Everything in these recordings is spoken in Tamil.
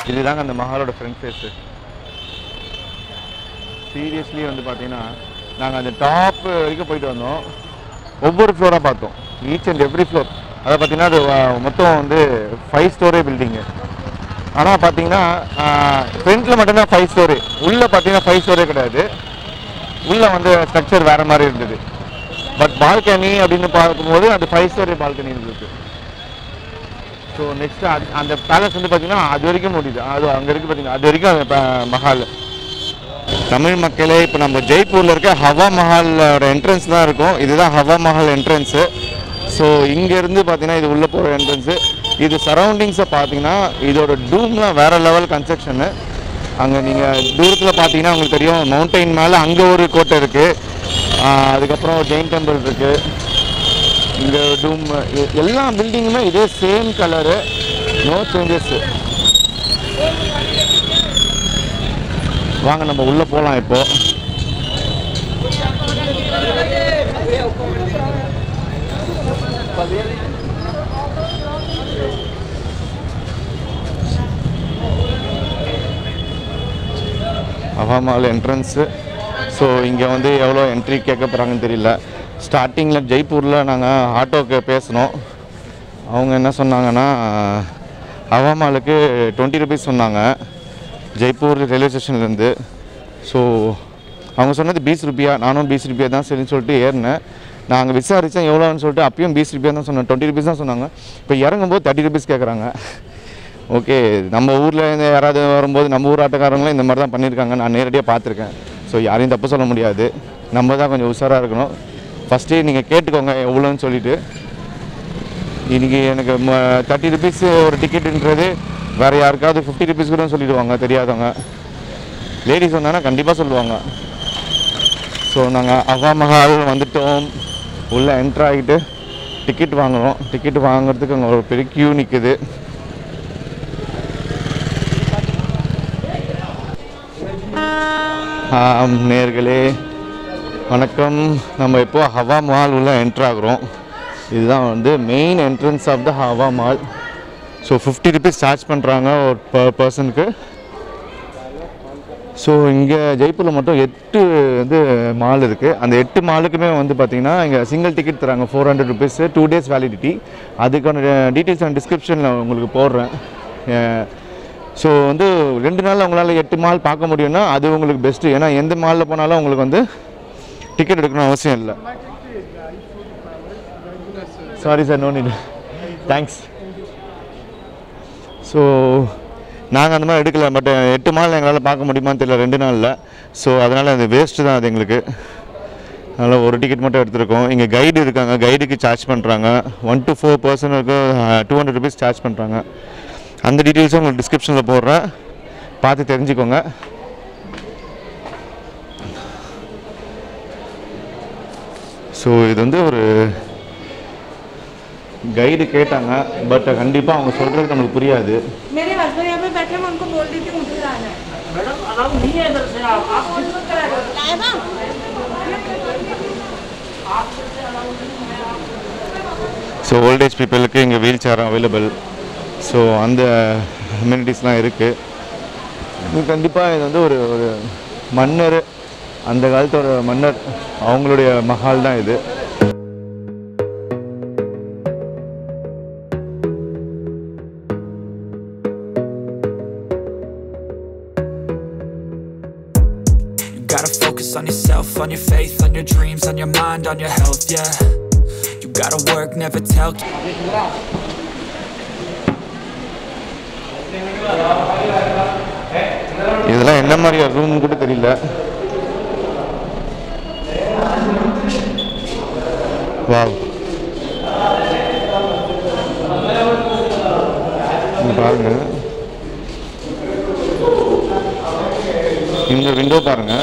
இதுதாங்க அந்த மஹாலோட ஃப்ரண்ட் ஃபேஸு சீரியஸ்லி வந்து பார்த்தீங்கன்னா நாங்கள் அந்த டாப் வரைக்கும் போயிட்டு வந்தோம் ஒவ்வொரு ஃப்ளோராக பார்த்தோம் ஈச் அண்ட் எவ்ரி ஃப்ளோர் அதை பார்த்தீங்கன்னா அது அஹ், மொத்தம் வந்து ஃபைவ் ஸ்டோரே பில்டிங்கு ஆனால் பார்த்தீங்கன்னா ஃப்ரண்ட்டில் மட்டும்தான் ஃபைவ் ஸ்டோரி உள்ளே பார்த்தீங்கன்னா ஃபைவ் ஸ்டோரே கிடையாது உள்ளே வந்து ஸ்ட்ரக்சர் வேறு மாதிரி இருந்தது பட் பால்கனி அப்படின்னு பார்க்கும்போது அது ஃபைவ் ஸ்டோரி பால்கனி இருந்தது ஸோ நெக்ஸ்ட் அந்த பேலஸ் வந்து பார்த்தீங்கன்னா அது வரைக்கும் முடியுது அது அங்கே இருக்கு பார்த்தீங்கன்னா அது வரைக்கும் அந்த ப- மஹால் தமிழ் மக்களே இப்போ நம்ம ஜெய்ப்பூரில் இருக்க ஹவா மஹாலோட என்ட்ரன்ஸ் தான் இருக்கும் இதுதான் ஹவா மஹால் என்ட்ரன்ஸு ஸோ இங்கேருந்து பார்த்தீங்கன்னா இது உள்ளே போகிற என்ட்ரன்ஸு இது சரௌண்டிங்ஸை பார்த்தீங்கன்னா இதோட டூம்லாம் வேறு லெவல் கன்ஸ்ட்ரக்ஷனு அங்கே நீங்கள் தூரத்தில் பார்த்தீங்கன்னா உங்களுக்கு தெரியும் மவுண்டைன் மேலே அங்கே ஒரு கோட்டை இருக்குது அதுக்கப்புறம் ஜெயின் டெம்பிள் இருக்குது இந்த டூம் எல்லா பில்டிங்குமே இதே சேம் கலரு நோ சேஞ்சஸ் வாங்க நம்ம உள்ளே போகலாம் இப்போ அவாமால் என்ட்ரன்ஸு ஸோ இங்கே வந்து எவ்வளோ என்ட்ரி கேட்க போகிறாங்கன்னு தெரியல ஸ்டார்டிங்கில் ஜெய்ப்பூரில் நாங்கள் ஆட்டோக்கு பேசினோம் அவங்க என்ன சொன்னாங்கன்னா அவாமாலுக்கு டுவெண்ட்டி ருபீஸ் சொன்னாங்க ஜெய்ப்பூர் ரயில்வே ஸ்டேஷன்லேருந்து ஸோ அவங்க சொன்னது பீஸ் ருபியா நானும் பீஸ் ருபியா தான் சரின்னு சொல்லிட்டு ஏறினேன் நாங்கள் விசாரித்தேன் எவ்வளோன்னு சொல்லிட்டு அப்பயும் பீஸ் ருபியா தான் சொன்னேன் டுவெண்ட்டி ருபீஸ் தான் சொன்னாங்க இப்போ இறங்கும்போது தேர்ட்டி ருபீஸ் கேட்குறாங்க ஓகே நம்ம ஊரில் இருந்து யாராவது வரும்போது நம்ம ஊர் ஆட்டக்காரங்களும் இந்த மாதிரி தான் பண்ணியிருக்காங்க நான் நேரடியாக பார்த்துருக்கேன் ஸோ யாரையும் தப்பு சொல்ல முடியாது நம்ம தான் கொஞ்சம் உஷாராக இருக்கணும் ஃபஸ்ட்டே நீங்கள் கேட்டுக்கோங்க எவ்வளோன்னு சொல்லிட்டு இன்றைக்கி எனக்கு தேர்ட்டி ருபீஸ் ஒரு டிக்கெட்டுன்றது வேறு யாருக்காவது ஃபிஃப்டி ருபீஸ் கூட சொல்லிடுவாங்க தெரியாதவங்க லேடிஸ் வந்தாங்கன்னா கண்டிப்பாக சொல்லுவாங்க ஸோ நாங்கள் அகா மஹால் வந்துட்டோம் உள்ளே என்ட்ரு ஆகிட்டு டிக்கெட் வாங்குறோம் டிக்கெட் வாங்குறதுக்கு அங்கே ஒரு பெரிய க்யூ நிற்குது ஆம் நேர்களே வணக்கம் நம்ம இப்போ ஹவா மால் உள்ள என்ட்ரு ஆகுறோம் இதுதான் வந்து main entrance of the Hawa Mahal so fifty rupees charge பண்ணுறாங்க ஒரு பர் பர்சனுக்கு ஸோ இங்கே ஜெய்ப்பூரில் மட்டும் எட்டு வந்து மால் இருக்குது அந்த எட்டு மாலுக்குமே வந்து பார்த்திங்கன்னா இங்கே சிங்கிள் டிக்கெட் தராங்க four hundred rupees two days validity அதுக்கான டீட்டெயில்ஸ் நான் டிஸ்கிரிப்ஷனில் உங்களுக்கு போடுறேன் ஸோ வந்து ரெண்டு நாள் உங்களால் எட்டு மால் பார்க்க முடியும்னா அது உங்களுக்கு பெஸ்ட்டு ஏன்னா எந்த மாலில் போனாலும் உங்களுக்கு வந்து டிக்கெட் எடுக்கணும் அவசியம் இல்லை sorry sir no need thanks so நாங்கள் அந்த மாதிரி எடுக்கல பட் எட்டு மால் எங்களால் பார்க்க முடியுமான்னு தெரியல ரெண்டு நாளில் ஸோ அதனால் அது வேஸ்ட்டு தான் அது எங்களுக்கு அதனால் ஒரு டிக்கெட் மட்டும் எடுத்திருக்கோம் இங்கே கைடு இருக்காங்க கைடுக்கு சார்ஜ் பண்ணுறாங்க ஒன் டு ஃபோர் பர்சனுக்கு டூ ஹண்ட்ரட் ருபீஸ் சார்ஜ் பண்ணுறாங்க அந்த டீட்டெயில்ஸும் உங்களுக்கு டிஸ்கிரிப்ஷனில் போடுறேன் பார்த்து தெரிஞ்சுக்கோங்க ஸோ இது வந்து ஒரு கைடு கேட்டாங்க பட் கண்டிப்பாக அவங்க சொல்கிறது நம்மளுக்கு புரியாது मेरे हस्बैंड यहाँ पे बैठे मैं उनको बोल दी थी मुझे जाना है मैडम अलाउ नहीं है इधर से आप आप ஸோ ஓல்டேஜ் பீப்புளுக்கு இங்கே வீல் சேர் அவைலபிள் ஸோ அந்த அம்யூனிட்டிஸ்லாம் இருக்குது கண்டிப்பாக இது வந்து ஒரு ஒரு மன்னர் அந்த காலத்தோட மன்னர் அவங்களுடைய மஹால் தான் இது You gotta focus on yourself, on your faith, on your dreams, on your mind, on your health, yeah. You gotta work, never tell. இதெல்லாம் என்ன மாதிரி ரூம் கூட தெரியல வாவ் இங்க பாருங்க இந்த விண்டோ பாருங்க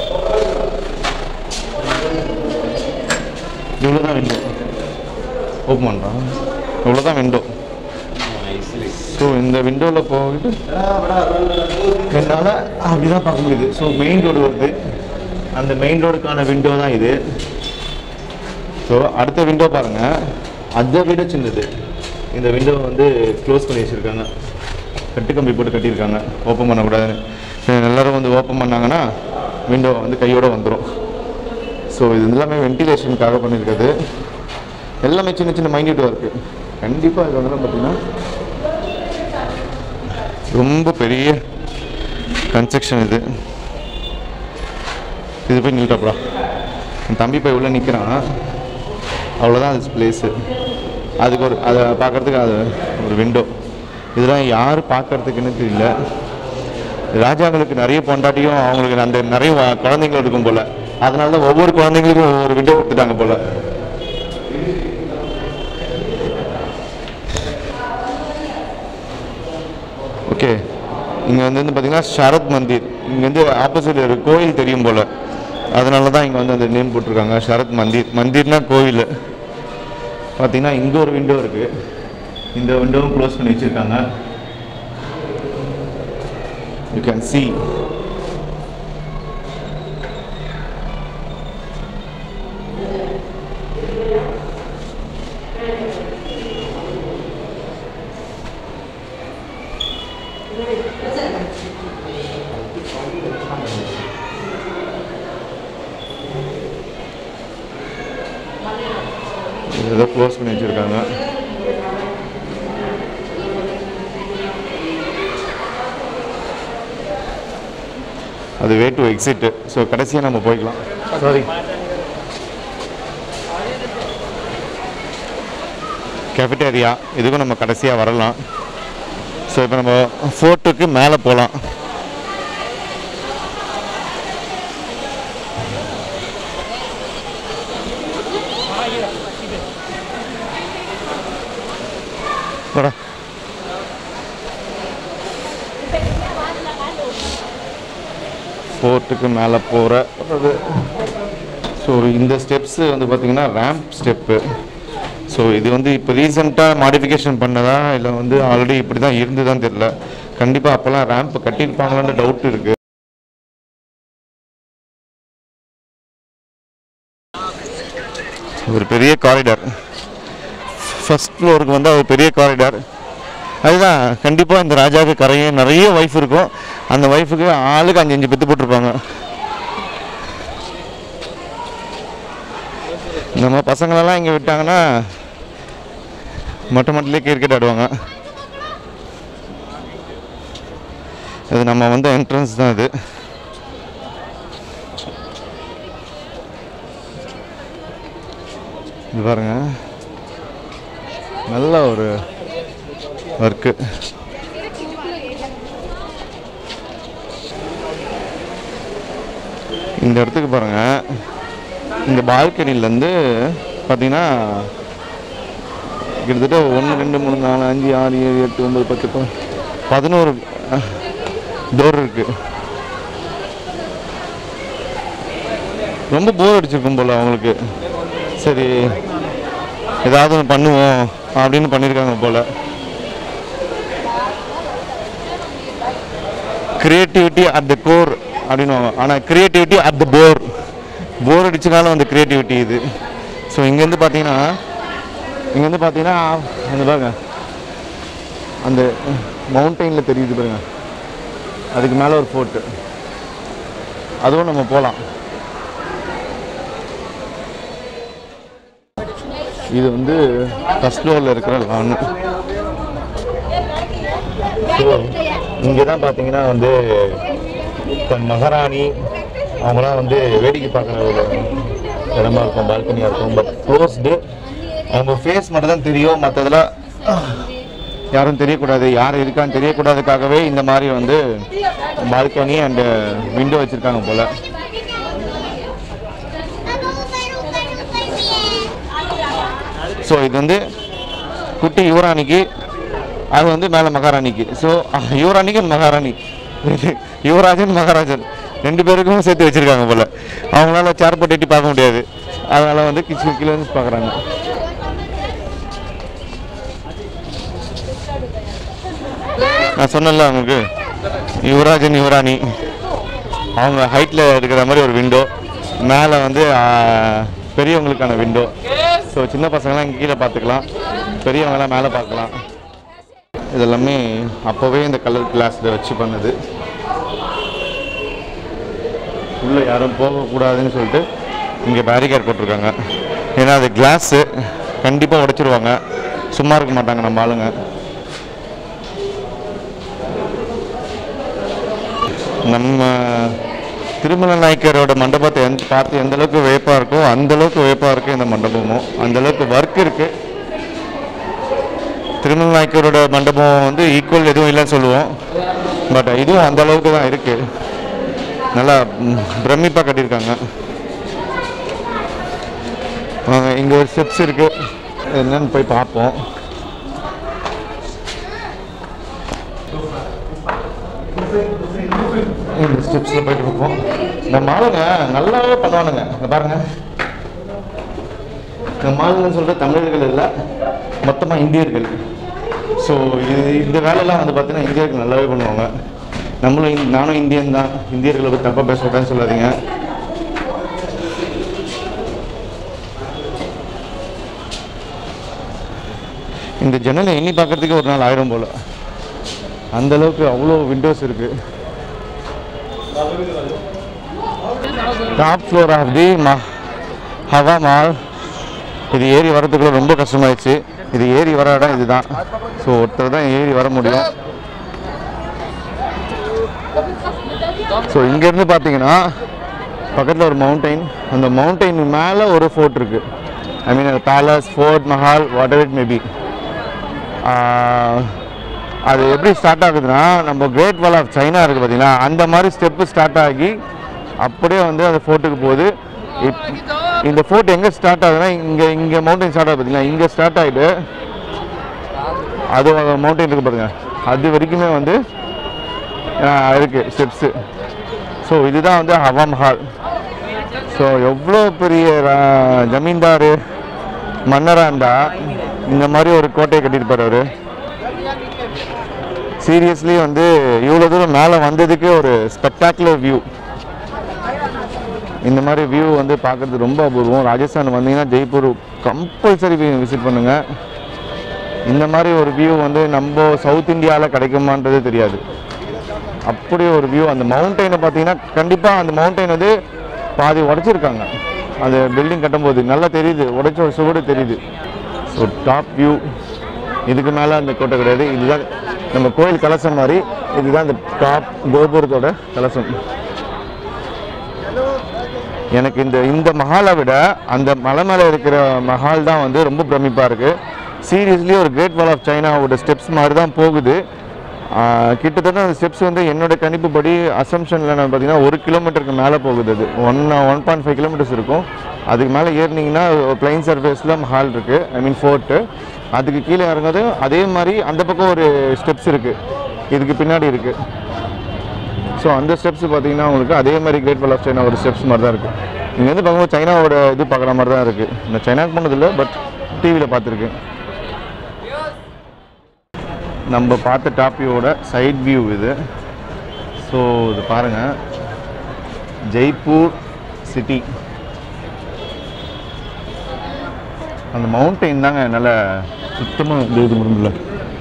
இவ்வளோதான் விண்டோ ஓப்பன் பண்ணுறான் இவ்வளோதான் விண்டோ ஸோ இந்த விண்டோவில் போயிட்டு என்னால் அப்படி தான் பார்க்க முடியுது ஸோ மெயின் ரோடு வருது அந்த மெயின் ரோடுக்கான விண்டோ தான் இது ஸோ அடுத்த விண்டோ பாருங்கள் அதை விட சின்னது இந்த விண்டோ வந்து க்ளோஸ் பண்ணி வச்சுருக்காங்க கட்டு கம்பி போட்டு கட்டியிருக்காங்க ஓப்பன் பண்ணக்கூடாதுன்னு சரி, எல்லாரும் வந்து ஓப்பன் பண்ணாங்கன்னா விண்டோ வந்து கையோட வந்துடும் ஸோ இது எல்லாமே வென்டிலேஷனுக்காக பண்ணியிருக்கிறது எல்லாமே சின்ன சின்ன மைன்யூட் ஒர்க்கு கண்டிப்பாக இது வந்து பார்த்தீங்கன்னா ரொம்ப பெரிய கன்ஸ்ட்ரக்ஷன் இது இது போய் நில்ட்டாப்டா என் தம்பி போய் உள்ளே நிற்கிறான் அவ்வளோதான் அது பிளேஸு அதுக்கு ஒரு அதை பார்க்கறதுக்கு அது ஒரு விண்டோ இதெல்லாம் யார் பார்க்கறதுக்குன்னு தெரியல ராஜாங்களுக்கு நிறைய பொண்டாட்டியும் அவங்களுக்கு அந்த நிறைய வ- குழந்தைங்களும் இருக்கும் போல அதனால தான் ஒவ்வொரு குழந்தைங்களுக்கும் ஒவ்வொரு விண்டோ கொடுத்துட்டாங்க போல ஓகே இங்கே வந்து வந்து பார்த்தீங்கன்னா ஷரத் மந்திர் இங்கேருந்து ஆப்போசிட் ஒரு கோயில் தெரியும் போல் அதனால தான் இங்கே வந்து அந்த நேம் போட்டிருக்காங்க ஷரத் மந்திர் மந்திர்னா கோயில் பார்த்தீங்கன்னா இங்கே ஒரு விண்டோ இருக்குது இந்த விண்டோவும் க்ளோஸ் பண்ணி வச்சுருக்காங்க யூ கேன் see இது ஏதோ க்ளோஸ் பண்ணி வச்சுருக்காங்க அது வே டு எக்ஸிட் ஸோ கடைசியாக நம்ம போய்க்கலாம் சாரி கேஃபிட்டேரியா இதுக்கும் நம்ம கடைசியாக வரலாம் ஸோ இப்போ நம்ம ஃபோர்ட்டுக்கு மேலே போகலாம் போடா ஃபோர்ட்டுக்கு மேலே போகிற ஸோ இந்த ஸ்டெப்ஸு வந்து பார்த்திங்கன்னா ரேம்ப் ஸ்டெப்பு ஸோ இது வந்து இப்போ ரீசெண்டாக மாடிஃபிகேஷன் பண்ணதா இல்லை வந்து ஆல்ரெடி இப்படி தான் இருந்துதான் தெரில கண்டிப்பாக அப்போல்லாம் ரேம்ப் கட்டியிருப்பாங்களான்னு டவுட் இருக்குது ஒரு பெரிய காரிடார் ஃபர்ஸ்ட் ஃப்ளோருக்கு வந்து ஒரு பெரிய காரிடார் அதுதான் கண்டிப்பாக இந்த ராஜாவுக்கு கரையே நிறைய ஒய்ஃப் இருக்கும் அந்த ஒய்ஃபுக்கு ஆளுக்கு அஞ்சு அஞ்சு பெத்து போட்டிருப்பாங்க நம்ம பசங்களெல்லாம் இங்கே விட்டாங்கன்னா மொட்டை மட்டிலே கிரிக்கெட் ஆடுவாங்க இது நம்ம வந்து என்ட்ரன்ஸ் தான் இது இது பாருங்க நல்ல ஒரு ஒர்க்கு இந்த இடத்துக்கு பாருங்க இந்த பால்கனிலேருந்து பார்த்தீங்கன்னா கிட்டத்தட்ட ஒன்று ரெண்டு மூணு நாலு அஞ்சு ஆறு ஏழு எட்டு ஒன்பது பத்து ப- பதினோரு டோர் இருக்கு ரொம்ப போர் அடிச்சிருக்கும் போல அவங்களுக்கு சரி ஏதாவது ஒன்று பண்ணுவோம் அப்படின்னு பண்ணியிருக்காங்க போல கிரியேட்டிவிட்டி அட் த கோர் அப்படின்னுவாங்க ஆனால் கிரியேட்டிவிட்டி அட் த போர் போர் அடிச்சனாலும் அந்த கிரியேட்டிவிட்டி இது ஸோ இங்கேருந்து பார்த்தீங்கன்னா இங்கேருந்து பார்த்தீங்கன்னா அந்த பாருங்க அந்த மவுண்டெயினில் தெரியுது பாருங்க அதுக்கு மேலே ஒரு ஃபோர்ட்டு அதுவும் நம்ம போகலாம் இது வந்து ஃபஸ்ட் ஃப்ளோரில் இருக்கிற லான் ஸோ இங்கே தான் பார்த்தீங்கன்னா வந்து இப்போ மகாராணி அவங்களாம் வந்து வேடிக்கை பார்க்குற ஒரு இடமா இருக்கும் பால்கனியாக இருக்கும் பட் க்ளோஸ்டு அவங்க ஃபேஸ் மட்டும் தான் தெரியும் மற்றதெல்லாம் யாரும் தெரியக்கூடாது யார் இருக்கான்னு தெரியக்கூடாதுக்காகவே இந்த மாதிரி வந்து பால்கனி அண்டு விண்டோ வச்சுருக்காங்க போல் ஸோ இது வந்து குட்டி யுவராணிக்கு அது வந்து மேலே மகாராணிக்கு ஸோ யுவராணிக்கு மகாராணி யுவராஜன் மகாராஜன் ரெண்டு பேருக்கும் சேர்த்து வச்சுருக்காங்க போல் அவங்களால சேர் போட்டு எட்டி பார்க்க முடியாது அதனால் வந்து கிச்சு கீழே வந்து பார்க்குறாங்க நான் சொன்னேன்ல அவங்களுக்கு யுவராஜன் யுவராணி அவங்க ஹைட்டில் இருக்கிற மாதிரி ஒரு விண்டோ மேலே வந்து ஆ, பெரியவங்களுக்கான விண்டோ ஸோ சின்ன பசங்களாம் இங்கே கீழே பார்த்துக்கலாம் பெரியவங்களாம் மேலே பார்க்கலாம் இதெல்லாமே அப்போவே இந்த கலர் கிளாஸில் வச்சு பண்ணது உள்ளே யாரும் போகக்கூடாதுன்னு சொல்லிட்டு இங்கே பேரிகேட் போட்டிருக்காங்க ஏன்னா அது கிளாஸு கண்டிப்பாக உடைச்சிருவாங்க சும்மா இருக்க மாட்டாங்க நம்ம ஆளுங்க நம்ம திருமல நாயக்கரோட மண்டபத்தை எந்த பார்த்து எந்த அளவுக்கு வியப்பாக இருக்கோ அந்த அளவுக்கு வியப்பாக இருக்குது இந்த மண்டபமும் அந்த அளவுக்கு ஒர்க் இருக்குது திருமல நாயக்கரோட மண்டபம் வந்து ஈக்குவல் எதுவும் இல்லைன்னு சொல்லுவோம் பட் இதுவும் அந்த அளவுக்கு தான் இருக்குது நல்லா ம், பிரமிப்பாக கட்டியிருக்காங்க வாங்க இங்கே ஒரு ஸ்டெப்ஸ் இருக்குது என்னன்னு போய் பார்ப்போம் இந்த ஸ்டெப்ஸில் போயிட்டு இருப்போம் நம்ம ஆளுங்க நல்லாவே பண்ணுவானுங்க இங்க பாருங்க நம்ம ஆளுங்கன்னு சொல்கிற தமிழர்கள் இல்லை மொத்தமாக இந்தியர்கள் ஸோ இது இந்த வேலையெல்லாம் வந்து பார்த்தீங்கன்னா இந்தியர்கள் நல்லாவே பண்ணுவாங்க நம்மளும் இந்~ நானும் இந்தியன் தான் இந்தியர்களை பற்றி தப்பாக பேசுகிறேன்னு சொல்லாதீங்க இந்த ஜன்னலை எண்ணி பார்க்கறதுக்கு ஒரு நாள் ஆயிரம் போல் அந்த அளவுக்கு அவ்வளோ விண்டோஸ் இருக்குது டாப் ஃப்ளோர் ஆஃப் தி ம ஹவா மால் இது ஏறி வரதுக்குள்ள ரொம்ப கஷ்டமாயிடுச்சு இது ஏறி வர இடம் இதுதான் ஸோ ஒருத்தர் தான் ஏறி வர முடியும் ஸோ இங்கேருந்து பார்த்தீங்கன்னா பக்கத்தில் ஒரு மவுண்டைன் அந்த மவுண்டைன் மேலே ஒரு ஃபோர்ட் இருக்குது I mean palace fort Mahal whatever it maybe அது எப்படி ஸ்டார்ட் ஆகுதுன்னா நம்ம கிரேட் வால் ஆஃப் சைனா இருக்குது பார்த்தீங்களா அந்த மாதிரி ஸ்டெப்பு ஸ்டார்ட் ஆகி அப்படியே வந்து அந்த ஃபோர்ட்டுக்கு போகுது இப்- இந்த ஃபோர்ட் எங்கே ஸ்டார்ட் ஆகுதுன்னா இங்கே இங்கே மவுண்டைன் ஸ்டார்ட் ஆகுது பார்த்தீங்களா இங்கே ஸ்டார்ட் ஆகிட்டு அது மவுண்டைன் இருக்கு பாருங்க அது வரைக்குமே வந்து ஆஹ், இருக்கு ஸ்டெப்ஸு ஸோ இதுதான் வந்து ஹவா மஹால் ஸோ எவ்வளோ பெரிய ரா- ஜமீன்தார் மன்னராக இருந்தா இந்த மாதிரி ஒரு கோட்டையை கட்டியிருப்பார் அவர் சீரியஸ்லி வந்து இவ்வளோ தூரம் மேலே வந்ததுக்கே ஒரு ஸ்பெக்டாகுலர் வியூ இந்த மாதிரி வியூ வந்து பார்க்குறது ரொம்ப அபூர்வம் ராஜஸ்தான் வந்தீங்கன்னா ஜெய்ப்பூர் கம்பல்சரி விசிட் பண்ணுங்க இந்த மாதிரி ஒரு வியூ வந்து நம்ம சவுத் இந்தியாவில் கிடைக்குமான்றது தெரியாது அப்படி ஒரு வியூ அந்த மவுண்டெயினை பார்த்தீங்கன்னா கண்டிப்பாக அந்த மவுண்டெயின் வந்து பாதி உடைச்சிருக்காங்க அந்த பில்டிங் கட்டும்போது நல்லா தெரியுது உடைச்ச ஒரு சுவடு தெரியுது ஸோ டாப் வியூ இதுக்கு மேலே அந்த கோட்டை கிடையாது இதுதான் நம்ம கோயில் கலசம் மாதிரி இதுதான் இந்த டாப் கோபுரத்தோட கலசம் எனக்கு இந்த இந்த மஹாலை விட அந்த மலை மேலே இருக்கிற மஹால் தான் வந்து ரொம்ப பிரமிப்பாக இருக்குது சீரியஸ்லி ஒரு கிரேட் வால் ஆஃப் சைனாவோட ஸ்டெப்ஸ் மாதிரி தான் போகுது ஆஹ் கிட்டத்தட்ட அந்த ஸ்டெப்ஸ் வந்து என்னோட கணிப்புப்படி அசம்ஷனில் நான் பார்த்தீங்கன்னா ஒரு கிலோமீட்டருக்கு மேலே போகுது அது one one point five kilometres இருக்கும் அதுக்கு மேலே ஏறினீங்கன்னா பிளைன் சர்ஃபேஸில் மஹால் இருக்குது ஐ மீன் ஃபோர்ட்டு அதுக்கு கீழே இறங்குறது அதே மாதிரி அந்த பக்கம் ஒரு ஸ்டெப்ஸ் இருக்குது இதுக்கு பின்னாடி இருக்குது ஸோ அந்த ஸ்டெப்ஸ் பார்த்தீங்கன்னா உங்களுக்கு அதே மாதிரி கிரேட் வால் ஆஃப் சைனா ஒரு ஸ்டெப்ஸ் மாதிரி தான் இருக்குது இங்கேருந்து பார்க்கும்போது சைனாவோட இது பார்க்குற மாதிரி தான் இருக்குது இந்த சைனாக்கு போனதில்லை பட் டிவியில் பார்த்துருக்கேன் நம்ம பார்த்த டாப் வியூவோட சைட் வியூ இது ஸோ இது பாருங்கள் ஜெய்ப்பூர் சிட்டி அந்த மவுண்டெயின் தாங்க என்னால் சுத்தமாக இது முடியல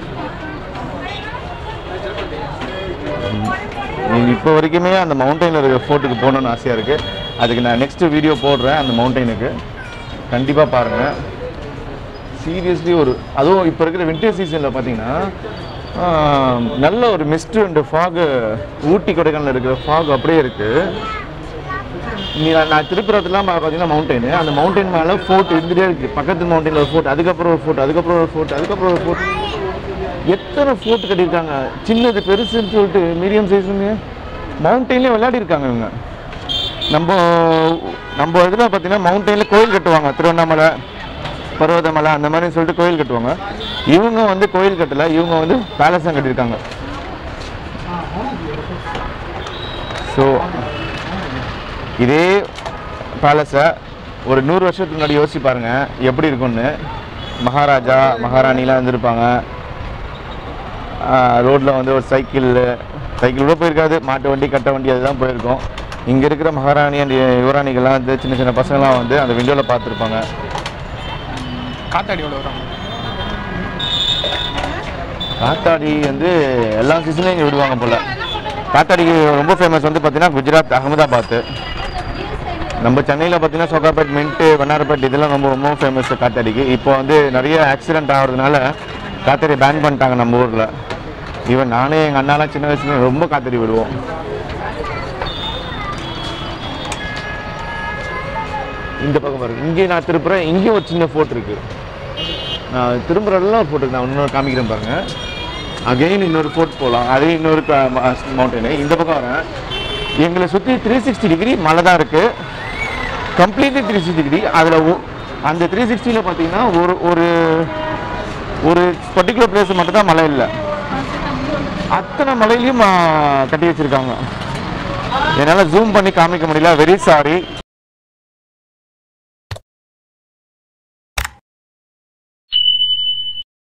இப்போ வரைக்குமே அந்த மவுண்டெயினில் இருக்கிற ஃபோர்ட்டுக்கு போகணுன்னு ஆசையாக இருக்குது அதுக்கு நான் நெக்ஸ்ட் வீடியோ போடுறேன் அந்த மவுண்டெயினுக்கு கண்டிப்பாக பாருங்கள் சீரியஸ்லி ஒரு அதுவும் இப்போ இருக்கிற வின்டர் சீசனில் பார்த்தீங்கன்னா ஆஹ், நல்ல ஒரு mist and fog Ooty Kodaikanal இருக்கிற ஃபாக் அப்படியே இருக்குது நீ நான் திருப்புறத்துலாம் பார்த்தீங்கன்னா மவுண்டெயின் அந்த மவுண்டெயின் மேலே ஃபோர்ட் இருந்துகிட்டே இருக்குது பக்கத்து மவுண்டெயினில் ஒரு ஃபோர்ட் அதுக்கப்புறம் ஒரு ஃபோர்ட் அதுக்கப்புறம் ஒரு ஃபோர்ட் அதுக்கப்புறம் ஒரு ஃபோர்ட் எத்தனை ஃபோர்ட் கட்டியிருக்காங்க சின்னது பெருசுன்னு சொல்லிட்டு மீடியம் சைஸுங்க மவுண்டெயின்லேயே விளையாடி இருக்காங்க இவங்க நம்ம நம்ம இதில் பார்த்தீங்கன்னா மவுண்டெயினில் கோயில் கட்டுவாங்க திருவண்ணாமலை பர்வதமலை அந்த மாதிரி சொல்லிட்டு கோயில் கட்டுவாங்க இவங்க வந்து கோயில் கட்டல இவங்க வந்து பேலஸ் தான் கட்டியிருக்காங்க ஸோ இதே பேலஸை ஒரு நூறு வருஷத்துக்கு முன்னாடி யோசிச்சு பாருங்க எப்படி இருக்கும்னு மகாராஜா மகாராணிலாம் இருந்திருப்பாங்க ரோட்டில் வந்து ஒரு சைக்கிள் சைக்கிள் கூட போயிருக்காது மாட்டு வண்டி கட்ட வண்டி அதுதான் போயிருக்கோம் இங்கே இருக்கிற மகாராணி அண்ட் யுவராணிகள்லாம் வந்து சின்ன சின்ன பசங்களாம் வந்து அந்த விண்டோவில் பார்த்துருப்பாங்க காத்தாடி எவ்வளோ வரும் காத்தாடி வந்து எல்லா சீசன்லையும் இங்கே விடுவாங்க போல் காத்தாடிக்கு ரொம்ப ஃபேமஸ் வந்து பார்த்தீங்கன்னா குஜராத் அகமதாபாத் நம்ம சென்னையில் பார்த்தீங்கன்னா சோகாப்பேட் மின்ட்டு வண்ணாரப்பேட் இதெல்லாம் ரொம்ப ரொம்ப ஃபேமஸ் காத்தாடிக்கு இப்போ வந்து நிறைய ஆக்சிடென்ட் ஆகிறதுனால காத்தாடி பேன் பண்ணிட்டாங்க நம்ம ஊரில் ஈவன் நானே எங்கள் அண்ணாலாம் சின்ன வயசுல ரொம்ப காத்தாடி விடுவோம் இந்த பக்கம் பாருங்க இங்கே நான் திருப்புறேன் இங்கேயும் ஒரு சின்ன ஃபோர்ட் இருக்கு நான் திரும்புற இடம்லாம் ஒரு ஃபோர்ட் இருக்கு நான் இன்னொரு காமிக்கிறேன் பாருங்க அகைன் இன்னொரு ஃபோர்ட் போகலாம் அதே இன்னொரு மவுண்டனு இந்த பக்கம் வரேன் எங்களை சுற்றி த்ரீ சிக்ஸ்டி டிகிரி மலை தான் இருக்கு கம்ப்ளீட்லி த்ரீ சிக்ஸ்டி டிகிரி அதில் அந்த த்ரீ சிக்ஸ்டியில் பார்த்தீங்கன்னா ஒரு ஒரு ஒரு பர்டிகுலர் பிளேஸ் மட்டும் தான் மலை இல்லை அத்தனை மலையிலையும் ஆ, கட்டி வச்சிருக்காங்க என்னால் ஜூம் பண்ணி காமிக்க முடியல வெரி சாரி